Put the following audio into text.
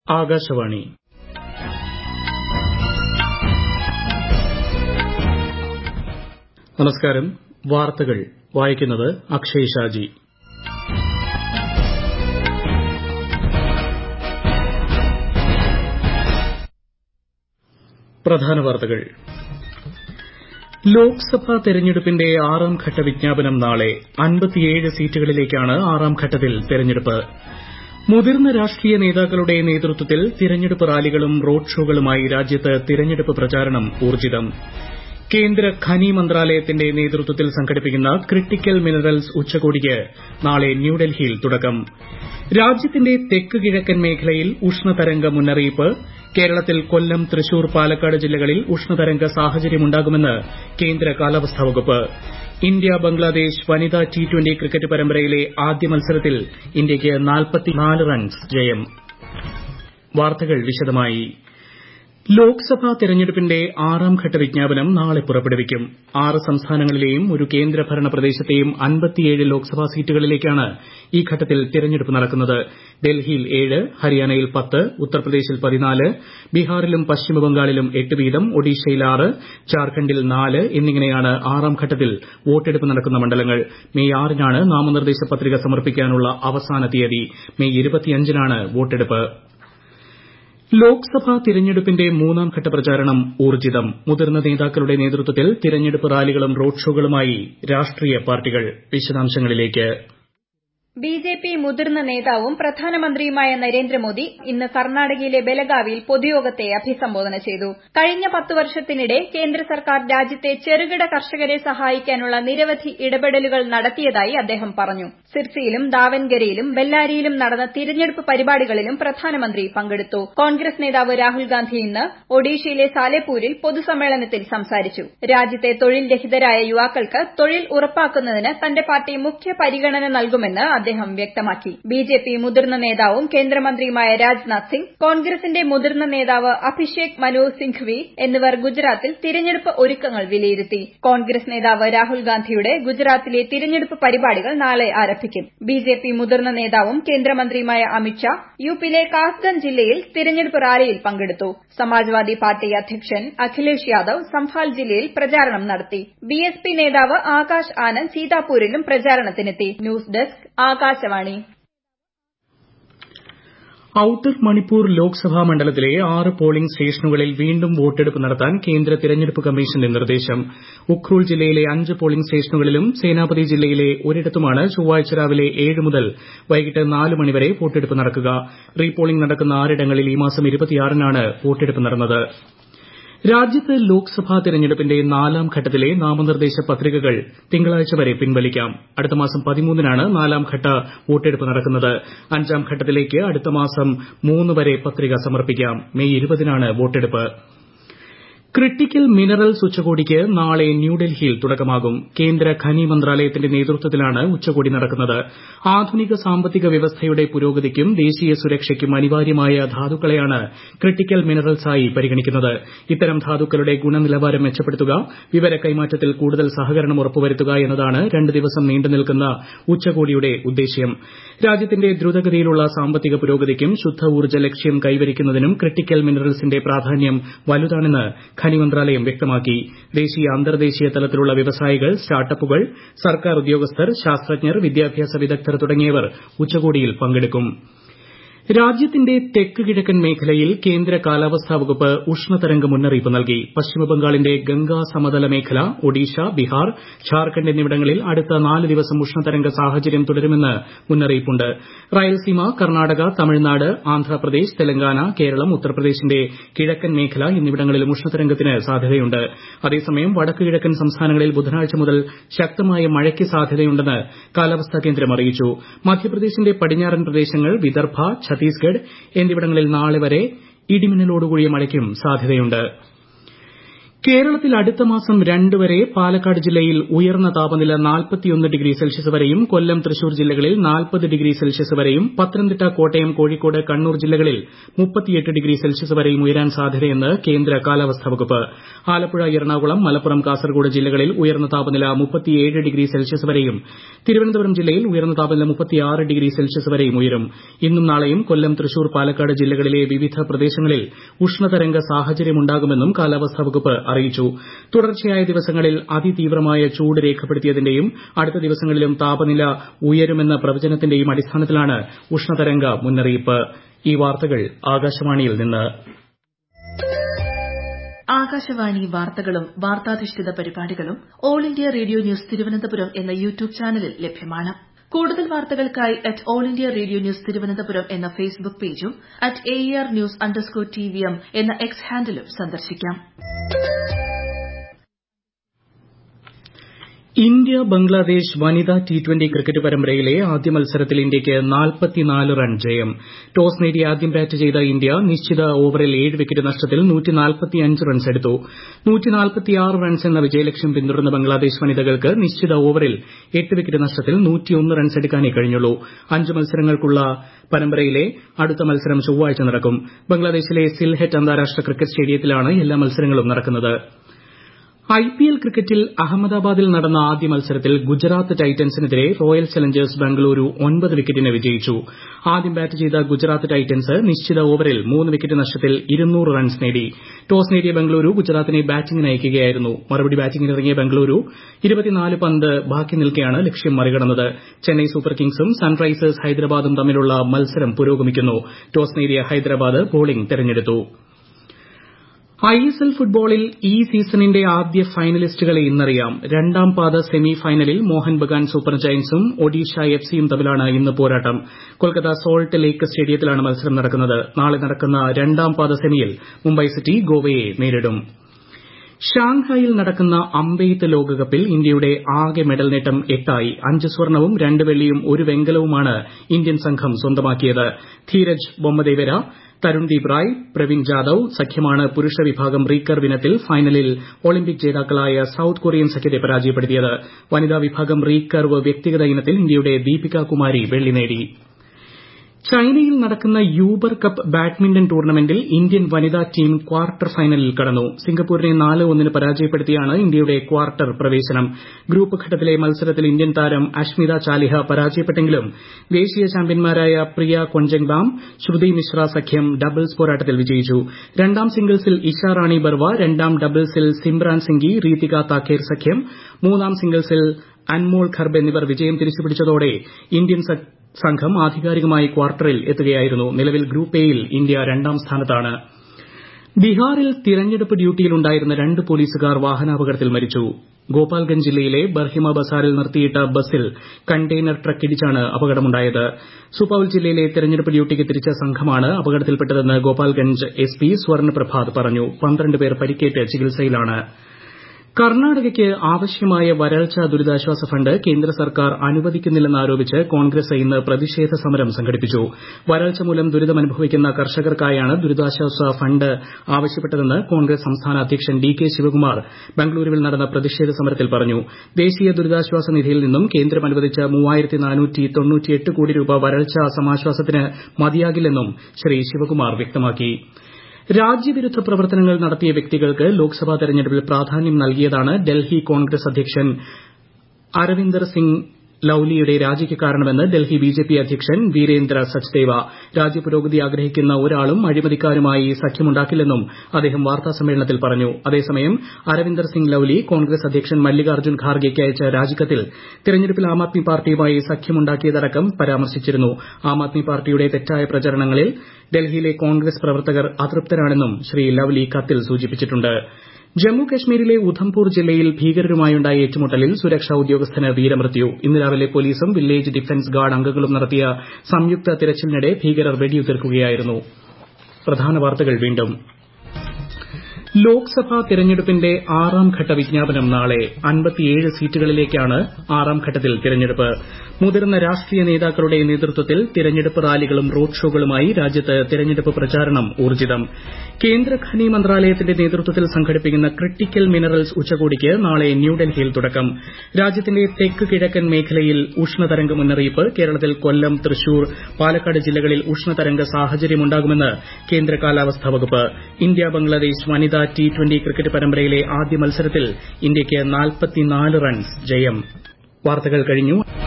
ആകാശവാണി നമസ്കാരം വാർത്തകൾ വായിക്കുന്നത് അക്ഷയ് ഷാജി പ്രധാന വാർത്തകൾ ലോക്സഭാ തെരഞ്ഞെടുപ്പിന്റെ ആറാം ഘട്ട വിജ്ഞാപനം നാളെ സീറ്റുകളിലേക്കാണ് ആറാം ഘട്ടത്തിൽ തെരഞ്ഞെടുപ്പ് മുതിർന്ന രാഷ്ട്രീയ നേതാക്കളുടെ നേതൃത്വത്തിൽ തിരഞ്ഞെടുപ്പ് റാലികളും റോഡ് ഷോകളുമായി രാജ്യത്ത് തിരഞ്ഞെടുപ്പ് പ്രചാരണം ഊർജ്ജിതം കേന്ദ്ര ഖനി മന്ത്രാലയത്തിന്റെ നേതൃത്വത്തിൽ സംഘടിപ്പിക്കുന്ന ക്രിട്ടിക്കൽ മിനറൽസ് ഉച്ചകോടിക്ക് നാളെ ന്യൂഡൽഹിയിൽ തുടക്കം രാജ്യത്തിന്റെ തെക്ക് കിഴക്കൻ മേഖലയിൽ ഉഷ്ണതരംഗ മുന്നറിയിപ്പ് കേരളത്തിൽ കൊല്ലം തൃശൂർ പാലക്കാട് ജില്ലകളിൽ ഉഷ്ണതരംഗ സാഹചര്യമുണ്ടാകുമെന്ന് കേന്ദ്ര കാലാവസ്ഥാ വകുപ്പ് ഇന്ത്യ ബംഗ്ലാദേശ് വനിതാ ടി ട്വന്റി ക്രിക്കറ്റ് പരമ്പരയിലെ ആദ്യ മത്സരത്തിൽ ഇന്ത്യയ്ക്ക് റൺസ് ജയം വാർത്തകൾ വിശദമായി ലോക്സഭാ തെരഞ്ഞെടുപ്പിന്റെ ആറാം ഘട്ട വിജ്ഞാപനം നാളെ പുറപ്പെടുവിക്കും ആറ് സംസ്ഥാനങ്ങളിലെയും ഒരു കേന്ദ്രഭരണ പ്രദേശത്തെയും ലോക്സഭാ സീറ്റുകളിലേക്കാണ് ഈ ഘട്ടത്തിൽ തെരഞ്ഞെടുപ്പ് നടക്കുന്നത് ഡൽഹിയിൽ ഏഴ് ഹരിയാനയിൽ പത്ത് ഉത്തർപ്രദേശിൽ പതിനാല് ബീഹാറിലും പശ്ചിമബംഗാളിലും എട്ട് വീതം ഒഡീഷയിൽ ആറ് ജാർഖണ്ഡിൽ നാല് എന്നിങ്ങനെയാണ് ആറാം ഘട്ടത്തിൽ വോട്ടെടുപ്പ് നടക്കുന്ന മണ്ഡലങ്ങൾ മെയ് ആറിനാണ് നാമനിർദ്ദേശ പത്രിക സമർപ്പിക്കാനുള്ള അവസാന തീയതി മെയ് ഇരുപത്തിയഞ്ചിനാണ് വോട്ടെടുപ്പ് ലോക്സഭാ തിരഞ്ഞെടുപ്പിന്റെ മൂന്നാം ഘട്ട പ്രചാരണം ഊർജ്ജിതം മുതിർന്ന നേതാക്കളുടെ നേതൃത്വത്തിൽ തിരഞ്ഞെടുപ്പ് റാലികളും റോഡ് ഷോകളുമായി രാഷ്ട്രീയ പാർട്ടികൾ വിശദാംശങ്ങളിലേക്ക് ബിജെപി മുതിർന്ന നേതാവും പ്രധാനമന്ത്രിയുമായ നരേന്ദ്രമോദി ഇന്ന് കർണാടകയിലെ ബെലഗാവിയിൽ പൊതുയോഗത്തെ അഭിസംബോധന ചെയ്തു കഴിഞ്ഞ പത്ത് വർഷത്തിനിടെ കേന്ദ്ര സർക്കാർ രാജ്യത്തെ ചെറുകിട കർഷകരെ സഹായിക്കാനുള്ള നിരവധി ഇടപെടലുകൾ നടത്തിയതായി അദ്ദേഹം പറഞ്ഞു സിർസിയിലും ദാവൻഗരയിലും ബെല്ലാരിയിലും നടന്ന തിരഞ്ഞെടുപ്പ് പരിപാടികളിലും പ്രധാനമന്ത്രി പങ്കെടുത്തു കോൺഗ്രസ് നേതാവ് രാഹുൽ ഗാന്ധി ഇന്ന് ഒഡീഷയിലെ സാലേപൂരിൽ പൊതുസമ്മേളനത്തിൽ സംസാരിച്ചു രാജ്യത്തെ തൊഴിൽ രഹിതരായ യുവാക്കൾക്ക് തൊഴിൽ ഉറപ്പാക്കുന്നതിന് തന്റെ പാർട്ടി മുഖ്യ പരിഗണന നൽകുമെന്ന് അദ്ദേഹം വ്യക്തമാക്കി ബിജെപി മുതിർന്ന നേതാവും കേന്ദ്രമന്ത്രിയുമായ രാജ്നാഥ് സിംഗ് കോൺഗ്രസിന്റെ മുതിർന്ന നേതാവ് അഭിഷേക് മനു സിംഘ്വി എന്നിവർ ഗുജറാത്തിൽ തിരഞ്ഞെടുപ്പ് ഒരുക്കങ്ങൾ വിലയിരുത്തി കോൺഗ്രസ് നേതാവ് രാഹുൽ ഗാന്ധിയുടെ ഗുജറാത്തിലെ തിരഞ്ഞെടുപ്പ് പരിപാടികൾ നാളെ ആരംഭിക്കും ബിജെപി മുതിർന്ന നേതാവും കേന്ദ്രമന്ത്രിയുമായ അമിത്ഷാ യുപിയിലെ കാസ്ഗഞ്ച് ജില്ലയിൽ തിരഞ്ഞെടുപ്പ് റാലിയിൽ പങ്കെടുത്തു സമാജ്വാദി പാർട്ടി അധ്യക്ഷൻ അഖിലേഷ് യാദവ് സംഫാൽ ജില്ലയിൽ പ്രചാരണം നടത്തി ബിഎസ്പി നേതാവ് ആകാശ് ആനന്ദ് സീതാപൂരിലും പ്രചാരണത്തിനെത്തി news desk Akashvani outer Manipur Lok Sabha മണ്ഡലത്തിലെ ആറ് പോളിംഗ് സ്റ്റേഷനുകളിൽ വീണ്ടും വോട്ടെടുപ്പ് നടത്താൻ കേന്ദ്ര തിരഞ്ഞെടുപ്പ് കമ്മീഷന്റെ നിർദ്ദേശം ഉഖ്രൂൽ ജില്ലയിലെ അഞ്ച് പോളിംഗ് സ്റ്റേഷനുകളിലും സേനാപതി ജില്ലയിലെ ഒരിടത്തുമാണ് ചൊവ്വാഴ്ച രാവിലെ ഏഴ് മുതൽ വൈകിട്ട് നാല് മണിവരെ വോട്ടെടുപ്പ് നടക്കുക റീപോളിംഗ് നടക്കുന്ന ആറിടങ്ങളിൽ ഈ മാസം നാണ് വോട്ടെടുപ്പ് നടന്നത് രാജ്യത്ത് ലോക്സഭാ തെരഞ്ഞെടുപ്പിന്റെ നാലാം ഘട്ടത്തിലെ നാമനിർദ്ദേശ പത്രികകൾ തിങ്കളാഴ്ച വരെ പിൻവലിക്കാം അടുത്ത മാസം പതിമൂന്നിനാണ് നാലാം ഘട്ട വോട്ടെടുപ്പ് നടക്കുന്നത് അഞ്ചാം ഘട്ടത്തിലേക്ക് അടുത്ത മാസം മൂന്ന് വരെ പത്രിക സമർപ്പിക്കാം മെയ് ഇരുപതിനാണ് വോട്ടെടുപ്പ് ക്രിട്ടിക്കൽ മിനറൽസ് ഉച്ചകോടിക്ക് നാളെ ന്യൂഡൽഹിയിൽ തുടക്കമാകും കേന്ദ്ര ഖനി മന്ത്രാലയത്തിന്റെ നേതൃത്വത്തിലാണ് ഉച്ചകോടി നടക്കുന്നത് ആധുനിക സാമ്പത്തിക വ്യവസ്ഥയുടെ പുരോഗതിക്കും ദേശീയ സുരക്ഷയ്ക്കും അനിവാര്യമായ ധാതുക്കളെയാണ് ക്രിട്ടിക്കൽ മിനറൽസായി പരിഗണിക്കുന്നത് ഇത്തരം ധാതുക്കളുടെ ഗുണനിലവാരം മെച്ചപ്പെടുത്തുക വിവര കൈമാറ്റത്തിൽ കൂടുതൽ സഹകരണം ഉറപ്പുവരുത്തുക എന്നതാണ് രണ്ട് ദിവസം നീണ്ടുനിൽക്കുന്ന ഉച്ചകോടിയുടെ ഉദ്ദേശ്യം രാജ്യത്തിന്റെ ദ്രുതഗതിയിലുള്ള സാമ്പത്തിക പുരോഗതിക്കും ശുദ്ധ ഊർജ്ജ ലക്ഷ്യം കൈവരിക്കുന്നതിനും ക്രിട്ടിക്കൽ മിനറൽസിന്റെ പ്രാധാന്യം വലുതാണെന്ന് ഖനി മന്ത്രാലയം വ്യക്തമാക്കി ദേശീയ അന്തർദേശീയ തലത്തിലുള്ള വ്യവസായികൾ സ്റ്റാർട്ടപ്പുകൾ സർക്കാർ ഉദ്യോഗസ്ഥർ ശാസ്ത്രജ്ഞർ വിദ്യാഭ്യാസ വിദഗ്ധർ തുടങ്ങിയവർ ഉച്ചകോടിയിൽ പങ്കെടുക്കും രാജ്യത്തിന്റെ തെക്ക് കിഴക്കൻ മേഖലയിൽ കേന്ദ്ര കാലാവസ്ഥാ വകുപ്പ് ഉഷ്ണതരംഗ മുന്നറിയിപ്പ് നൽകി പശ്ചിമബംഗാളിന്റെ ഗംഗാ സമതല മേഖല ഒഡീഷ ബീഹാർ ഝാർഖണ്ഡ് എന്നിവിടങ്ങളിൽ അടുത്ത നാല് ദിവസം ഉഷ്ണതരംഗ സാഹചര്യം തുടരുമെന്ന് മുന്നറിയിപ്പുണ്ട് റയൽസീമ കർണാടക തമിഴ്നാട് ആന്ധ്രാപ്രദേശ് തെലങ്കാന കേരളം ഉത്തർപ്രദേശിന്റെ കിഴക്കൻ മേഖല എന്നിവിടങ്ങളിലും ഉഷ്ണതരംഗത്തിന് സാധ്യതയുണ്ട് അതേസമയം വടക്ക് കിഴക്കൻ സംസ്ഥാനങ്ങളിൽ ബുധനാഴ്ച മുതൽ ശക്തമായ മഴയ്ക്ക് സാധ്യതയുണ്ടെന്ന് കാലാവസ്ഥാ കേന്ദ്രം അറിയിച്ചു മധ്യപ്രദേശിന്റെ പടിഞ്ഞാറൻ പ്രദേശങ്ങൾ വിദർഭ ഛത്തീസ്ഗഡ് എന്നിവിടങ്ങളിൽ നാളെ വരെ ഇടിമിന്നലോടുകൂടിയ മഴയ്ക്കും സാധ്യതയുണ്ട് കേരളത്തിൽ അടുത്ത മാസം രണ്ട് വരെ പാലക്കാട് ജില്ലയിൽ ഉയർന്ന താപനില ഡിഗ്രി സെൽഷ്യസ് വരെയും കൊല്ലം തൃശൂർ ജില്ലകളിൽ ഡിഗ്രി സെൽഷ്യസ് വരെയും പത്തനംതിട്ട കോട്ടയം കോഴിക്കോട് കണ്ണൂർ ജില്ലകളിൽ ഡിഗ്രി സെൽഷ്യസ് വരെയും ഉയരാൻ സാധ്യതയെന്ന് കേന്ദ്ര കാലാവസ്ഥാ വകുപ്പ് ആലപ്പുഴ എറണാകുളം മലപ്പുറം കാസർഗോഡ് ജില്ലകളിൽ ഉയർന്ന താപനില ഡിഗ്രി സെൽഷ്യസ് വരെയും തിരുവനന്തപുരം ജില്ലയിൽ ഉയർന്ന താപനില ഡിഗ്രി സെൽഷ്യസ് വരെയും ഉയരും ഇന്നും നാളെയും കൊല്ലം തൃശൂർ പാലക്കാട് ജില്ലകളിലെ വിവിധ പ്രദേശങ്ങളിൽ ഉഷ്ണതരംഗ സാഹചര്യമുണ്ടാകുമെന്നും കാലാവസ്ഥാ വകുപ്പ് അറിയിച്ചു തുടർച്ചയായ ദിവസങ്ങളിൽ അതിതീവ്രമായ ചൂട് രേഖപ്പെടുത്തിയതിന്റെയും അടുത്ത ദിവസങ്ങളിലും താപനില ഉയരുമെന്ന പ്രവചനത്തിന്റെയും അടിസ്ഥാനത്തിലാണ് ഉഷ്ണതരംഗ മുന്നറിയിപ്പ് ഈ വാർത്തകൾ ആകാശവാണിയിൽ നിന്ന് ആകാശവാണി വാർത്തകളും വാർത്താധിഷ്ഠിത പരിപാടികളും All India Radio News Thiruvananthapuram എന്ന യൂട്യൂബ് ചാനലിൽ ലഭ്യമാണ് കൂടുതൽ വാർത്തകൾക്കായി at All India Radio News Thiruvananthapuram എന്ന ഫേസ്ബുക്ക് പേജും at A R news underscore T V M എന്ന എക്സ് ഹാൻഡിലും സന്ദർശിക്കാം ഇന്ത്യ ബംഗ്ലാദേശ് വനിതാ ടി ട്വന്റി ക്രിക്കറ്റ് പരമ്പരയിലെ ആദ്യ മത്സരത്തിൽ ഇന്ത്യയ്ക്ക് റൺ ജയം ടോസ് നേടി ആദ്യം ബാറ്റ് ചെയ്ത ഇന്ത്യ നിശ്ചിത ഓവറിൽ ഏഴ് വിക്കറ്റ് നഷ്ടത്തിൽ റൺസ് എടുത്തു റൺസ് എന്ന വിജയലക്ഷ്യം പിന്തുടർന്ന ബംഗ്ലാദേശ് വനിതകൾക്ക് നിശ്ചിത ഓവറിൽ എട്ട് വിക്കറ്റ് നഷ്ടത്തിൽ റൺസ് എടുക്കാനേ കഴിഞ്ഞുള്ളൂ അഞ്ച് മത്സരങ്ങൾക്കുള്ള പരമ്പരയിലെ അടുത്ത മത്സരം ചൊവ്വാഴ്ച നടക്കും ബംഗ്ലാദേശിലെ സിൽഹെറ്റ് അന്താരാഷ്ട്ര ക്രിക്കറ്റ് സ്റ്റേഡിയത്തിലാണ് എല്ലാ മത്സരങ്ങളും നടക്കുന്നത് ഐപിഎൽ ക്രിക്കറ്റിൽ അഹമ്മദാബാദിൽ നടന്ന ആദ്യ മത്സരത്തിൽ ഗുജറാത്ത് ടൈറ്റൻസിനെതിരെ റോയൽ ചലഞ്ചേഴ്സ് ബംഗളൂരു ഒൻപത് വിക്കറ്റിന് വിജയിച്ചു ആദ്യം ബാറ്റ് ചെയ്ത ഗുജറാത്ത് ടൈറ്റൻസ് നിശ്ചിത ഓവറിൽ മൂന്ന് വിക്കറ്റ് നഷ്ടത്തിൽ റൺസ് നേടി ടോസ് നേടിയ ബംഗളൂരു ഗുജറാത്തിനെ ബാറ്റിംഗിന് അയക്കുകയായിരുന്നു മറുപടി ബാറ്റിംഗിനിറങ്ങിയ ബംഗളൂരു പന്ത് ബാക്കി നിൽക്കെയാണ് ലക്ഷ്യം മറികടന്നത് ചെന്നൈ സൂപ്പർ കിങ്സും സൺറൈസേഴ്സ് ഹൈദരാബാദും തമ്മിലുള്ള മത്സരം പുരോഗമിക്കുന്നു ടോസ് നേടിയ ഹൈദരാബാദ് ബോളിംഗ് തെരഞ്ഞെടുത്തു ഐഎസ്എൽ ഫുട്ബോളിൽ ഈ സീസണിന്റെ ആദ്യ ഫൈനലിസ്റ്റുകളെ ഇന്നറിയാം രണ്ടാം പാദ സെമി ഫൈനലിൽ മോഹൻ ബഗാൻ സൂപ്പർ ജയന്റ്സും ഒഡീഷ എഫ് സിയും തമ്മിലാണ് ഇന്ന് പോരാട്ടം കൊൽക്കത്ത സോൾട്ട് ലേക്ക് സ്റ്റേഡിയത്തിലാണ് മത്സരം നടക്കുന്നത് നാളെ നടക്കുന്ന രണ്ടാം പാദ സെമിയിൽ മുംബൈ സിറ്റി ഗോവയെ നേരിടും ഷാങ്ഹായിൽ നടക്കുന്ന അമ്പെയ്ത്ത് ലോകകപ്പിൽ ഇന്ത്യയുടെ ആകെ മെഡൽ നേട്ടം എട്ടായി അഞ്ച് സ്വർണവും രണ്ട് വെള്ളിയും ഒരു വെങ്കലവുമാണ് ഇന്ത്യൻ സംഘം സ്വന്തമാക്കിയത് ധീരജ് ബൊമ്മദേവര തരുൺദീപ് റായ് പ്രവീൺ ജാദവ് സഖ്യമാണ് പുരുഷ വിഭാഗം റീകർവ് ഇനത്തിൽ ഫൈനലിൽ ഒളിമ്പിക് ജേതാക്കളായ സൌത്ത് കൊറിയൻ സഖ്യത്തെ പരാജയപ്പെടുത്തിയത് വനിതാ വിഭാഗം റീകർവ് വ്യക്തിഗത ഇനത്തിൽ ഇന്ത്യയുടെ ദീപിക കുമാരി വെള്ളി നേടി ചൈനയിൽ നടക്കുന്ന യൂബർ കപ്പ് ബാഡ്മിന്റൺ ടൂർണമെന്റിൽ ഇന്ത്യൻ വനിതാ ടീം ക്വാർട്ടർ ഫൈനലിൽ കടന്നു സിംഗപ്പൂരിനെ നാല് ഒന്നിന് പരാജയപ്പെടുത്തിയാണ് ഇന്ത്യയുടെ ക്വാർട്ടർ പ്രവേശനം ഗ്രൂപ്പ് ഘട്ടത്തിലെ മത്സരത്തിൽ ഇന്ത്യൻ താരം അഷ്മിത ചാലിഹ പരാജയപ്പെട്ടെങ്കിലും ദേശീയ ചാമ്പ്യന്മാരായ പ്രിയ കൊഞ്ചെങ്ബാം ശ്രുതി മിശ്ര സഖ്യം ഡബിൾസ് പോരാട്ടത്തിൽ വിജയിച്ചു രണ്ടാം സിംഗിൾസിൽ ഇഷ റാണി ബർവ രണ്ടാം ഡബിൾസിൽ സിമ്രാൻ സിംഗി റീതിക താക്കേർ സഖ്യം മൂന്നാം സിംഗിൾസിൽ അൻമോൾ ഖർബ് എന്നിവർ വിജയം തിരിച്ചുപിടിച്ചതോടെ ഇന്ത്യൻ സംഘം ആധികാരികമായി ക്വാർട്ടറിൽ എത്തുകയായിരുന്നു നിലവിൽ ഗ്രൂപ്പ് എയിൽ ഇന്ത്യ രണ്ടാം സ്ഥാനത്താണ് ബീഹാറിൽ തിരഞ്ഞെടുപ്പ് ഡ്യൂട്ടിയിലുണ്ടായിരുന്ന രണ്ട് പോലീസുകാർ വാഹനാപകടത്തിൽ മരിച്ചു ഗോപാൽഗഞ്ച് ജില്ലയിലെ ബർഹിമ ബസാറിൽ നിർത്തിയിട്ട ബസ്സിൽ കണ്ടെയ്നർ ട്രക്കിടിച്ചാണ് അപകടമുണ്ടായത് സുപൌൽ ജില്ലയിലെ തെരഞ്ഞെടുപ്പ് ഡ്യൂട്ടിക്ക് തിരിച്ച സംഘമാണ് അപകടത്തിൽപ്പെട്ടതെന്ന് ഗോപാൽഗഞ്ച് എസ് പി സ്വർണ്ണ പ്രഭാത് പറഞ്ഞു പന്ത്രണ്ട് പേർ പരിക്കേറ്റ് ചികിത്സയിലാണ് കർണാടകയ്ക്ക് ആവശ്യമായ വരൾച്ചാ ദുരിതാശ്വാസ ഫണ്ട് കേന്ദ്ര സർക്കാർ അനുവദിക്കുന്നില്ലെന്നാരോപിച്ച് കോൺഗ്രസ് ഇന്ന് പ്രതിഷേധ സമരം സംഘടിപ്പിച്ചു വരൾച്ച മൂലം ദുരിതമനുഭവിക്കുന്ന കർഷകർക്കായാണ് ദുരിതാശ്വാസ ഫണ്ട് ആവശ്യപ്പെട്ടതെന്ന് കോൺഗ്രസ് സംസ്ഥാന അധ്യക്ഷൻ ഡി കെ ശിവകുമാർ ബംഗളൂരുവിൽ നടന്ന പ്രതിഷേധ സമരത്തിൽ പറഞ്ഞു ദേശീയ ദുരിതാശ്വാസ നിധിയിൽ നിന്നും കേന്ദ്രം അനുവദിച്ച കോടി രൂപ വരൾച്ചാ സമാശ്വാസത്തിന് മതിയാകില്ലെന്നും ശ്രീ ശിവകുമാർ വ്യക്തമാക്കി രാജ്യവിരുദ്ധ പ്രവർത്തനങ്ങൾ നടത്തിയ വ്യക്തികൾക്ക് ലോക്സഭാ തെരഞ്ഞെടുപ്പിൽ പ്രാധാന്യം നൽകിയതാണ് ഡൽഹി കോൺഗ്രസ് അധ്യക്ഷൻ അരവിന്ദർ സിംഗ് ലൌലിയുടെ രാജിക്ക് കാരണമെന്ന് ഡൽഹി ബിജെപി അധ്യക്ഷൻ വീരേന്ദ്ര സച്ദേവ രാജ്യപുരോഗതി ആഗ്രഹിക്കുന്ന ഒരാളും അഴിമതിക്കാരുമായി സഖ്യമുണ്ടാക്കില്ലെന്നും അദ്ദേഹം വാർത്താസമ്മേളനത്തിൽ പറഞ്ഞു അതേസമയം അരവിന്ദർ സിംഗ് ലൌലി കോൺഗ്രസ് അധ്യക്ഷൻ മല്ലികാർജ്ജുൻ ഖാർഗെയ്ക്ക് അയച്ച രാജിക്കത്തിൽ തെരഞ്ഞെടുപ്പിൽ ആം ആദ്മി പാർട്ടിയുമായി സഖ്യമുണ്ടാക്കിയതടക്കം പരാമർശിച്ചിരുന്നു ആം ആദ്മി പാർട്ടിയുടെ തെറ്റായ പ്രചരണങ്ങളിൽ ഡൽഹിയിലെ കോൺഗ്രസ് പ്രവർത്തകർ അതൃപ്തരാണെന്നും ശ്രീ ലൌലി കത്തിൽ സൂചിപ്പിച്ചിട്ടുണ്ട് ജമ്മു കശ്മീരിലെ ഉധംപൂർ ജില്ലയിൽ ഭീകരരുമായുണ്ടായ ഏറ്റുമുട്ടലിൽ സുരക്ഷാ ഉദ്യോഗസ്ഥന് വീരമൃത്യു ഇന്ന് രാവിലെ പോലീസും വില്ലേജ് ഡിഫൻസ് ഗാർഡ് അംഗങ്ങളും നടത്തിയ സംയുക്ത തിരച്ചിലിനിടെ ഭീകരർ വെടിയുതിർക്കുകയായിരുന്നു പ്രധാന വാർത്തകൾ വീണ്ടും ലോക്സഭാ തെരഞ്ഞെടുപ്പിന്റെ ആറാം ഘട്ട വിജ്ഞാപനം നാളെ സീറ്റുകളിലേക്കാണ് ആറാം ഘട്ടത്തിൽ തിരഞ്ഞെടുപ്പ് മുതിർന്ന രാഷ്ട്രീയ നേതാക്കളുടെ നേതൃത്വത്തിൽ തിരഞ്ഞെടുപ്പ് റാലികളും റോഡ് ഷോകളുമായി രാജ്യത്ത് തിരഞ്ഞെടുപ്പ് പ്രചാരണം ഊർജ്ജിതം കേന്ദ്ര ഖനി മന്ത്രാലയത്തിന്റെ നേതൃത്വത്തിൽ സംഘടിപ്പിക്കുന്ന ക്രിട്ടിക്കൽ മിനറൽസ് ഉച്ചകോടിക്ക് നാളെ ന്യൂഡൽഹിയിൽ തുടക്കം രാജ്യത്തിന്റെ തെക്ക് കിഴക്കൻ മേഖലയിൽ ഉഷ്ണതരംഗ മുന്നറിയിപ്പ് കേരളത്തിൽ കൊല്ലം തൃശൂർ പാലക്കാട് ജില്ലകളിൽ ഉഷ്ണതരംഗ സാഹചര്യമുണ്ടാകുമെന്ന് കേന്ദ്ര കാലാവസ്ഥാ വകുപ്പ് ഇന്ത്യ ബംഗ്ലാദേശ് വനിതാ ടി ട്വന്റി ക്രിക്കറ്റ് പരമ്പരയിലെ ആദ്യ മത്സരത്തിൽ ഇന്ത്യയ്ക്ക് റൺസ് ജയം വാർത്തകൾ കഴിഞ്ഞു